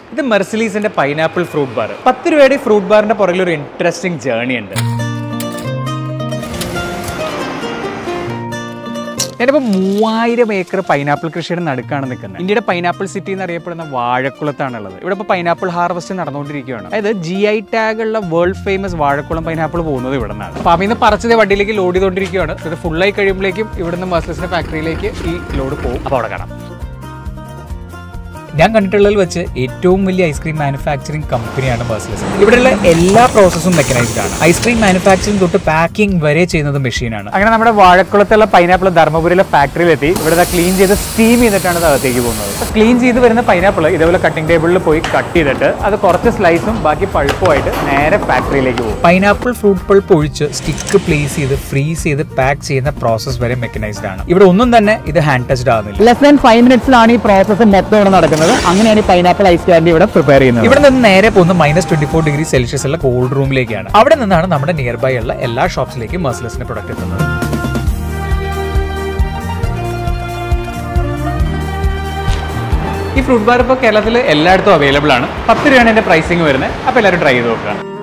ഇത് മെർസിലീസിന്റെ pineapple fruit bar പത്ത് രൂപയുടെ ഈ ഫ്രൂട്ട് ബാറിന്റെ പുറകിൽ ഒരു ഇൻട്രസ്റ്റിംഗ് ജേർണി ഉണ്ട് ഞാനിപ്പോൾ മൂവായിരം ഏക്കർ പൈനാപ്പിൾ കൃഷിയുടെ നടുക്കാണ് നിൽക്കുന്നത് ഇന്ത്യയുടെ പൈനാപ്പിൾ സിറ്റി എന്നറിയപ്പെടുന്ന വാഴക്കുളത്താണുള്ളത് ഇവിടെ ഇപ്പോൾ പൈനാപ്പിൾ ഹാർവസ്റ്റ് നടന്നുകൊണ്ടിരിക്കുകയാണ് അതായത് ജി ഐ ടാഗ് ഉള്ള വേൾഡ് ഫേമസ് വാഴക്കുളം പൈനാപ്പിൾ പോകുന്നത് ഇവിടെ നിന്നാണ് അപ്പോൾ അമിന്ന് പറിച്ചത് വണ്ടിയിലേക്ക് ലോഡ് ചെയ്തുകൊണ്ടിരിക്കുകയാണ് ഇത് ഫുള്ളായി കഴിയുമ്പോഴേക്കും ഇവിടുന്ന് മെർസസിന്റെ ഫാക്ടറിയിലേക്ക് ഈ ലോഡ് പോകും അപ്പോൾ അവിടെ കാണാം ഞാൻ കണ്ടിട്ടുള്ളതിൽ വെച്ച് ഏറ്റവും വലിയ ഐസ്ക്രീം മാനുഫാക്ചറിംഗ് കമ്പനിയാണ് മെർസിലസ് ഇവിടെയുള്ള എല്ലാ പ്രോസസ്സും മെക്കനൈസ്ഡ് ആണ് ഐസ്ക്രീം മാനുഫാക്ചറിംഗ് തൊട്ട് പാക്കിംഗ് വരെ ചെയ്യുന്നത് മെഷീനാണ് അങ്ങനെ നമ്മുടെ വാഴക്കുളത്തുള്ള പൈനാപ്പിൾ ധർമ്മപുരിയിലെ ഫാക്ടറിയിലെത്തി ഇവിടെ ക്ലീൻ ചെയ്ത് സ്റ്റീം ചെയ്തിട്ടാണ് ഇത് അകത്തേക്ക് പോകുന്നത് ക്ലീൻ ചെയ്ത് വരുന്ന പൈനാപ്പിൾ ഇതേപോലെ കട്ടിംഗ് ടേബിളിൽ പോയി കട്ട് ചെയ്തിട്ട് അത് കുറച്ച് സ്ലൈസും ബാക്കി പഴുപ്പുമായിട്ട് നേരെ ഫാക്ടറിയിലേക്ക് പോകും പൈനാപ്പിൾ ഫ്രൂട്ട് പൾപ്പ് ഒഴിച്ച് സ്റ്റിക്ക് പ്ലേസ് ചെയ്ത് ഫ്രീസ് ചെയ്ത് പാക്ക് ചെയ്യുന്ന പ്രോസസ് വരെ മെക്കനൈസ്ഡ് ആണ് ഇവിടെ ഒന്നും തന്നെ ഇത് ഹാൻഡ് ടച്ച്ഡ് ആവുന്നില്ല ലെസ് ദാൻ ഫൈവ് മിനിറ്റ്സിലാണ് ഈ പ്രോസസ്സ് മൊത്തം ഇവിടെ നടക്കുന്നത് അങ്ങനെയാണ് ഈ പൈനാപ്പിൾ ഐസ് കാൻഡി ഇവിടെ പ്രിപ്പയർ ചെയ്യുന്നത് ഇവിടെ നിന്ന് നേരെ പോകുന്ന minus twenty four degree Celsius ഉള്ള കോൾഡ് റൂമിലേക്കാണ് അവിടെ നിന്നാണ് നമ്മുടെ നിയർ ബൈ ഉള്ള എല്ലാ ഷോപ്സിലേക്കും മെർസിലസിന്റെ പ്രൊഡക്റ്റ് എത്തുന്നത് ഈ ഫ്രൂട്ട് ബാർ ഇപ്പോൾ കേരളത്തിൽ എല്ലായിടത്തും അവൈലബിൾ ആണ് പത്ത് രൂപയാണ് എൻ്റെ പ്രൈസിങ് വരുന്നത് അപ്പോൾ എല്ലാവരും ട്രൈ ചെയ്ത് നോക്കുക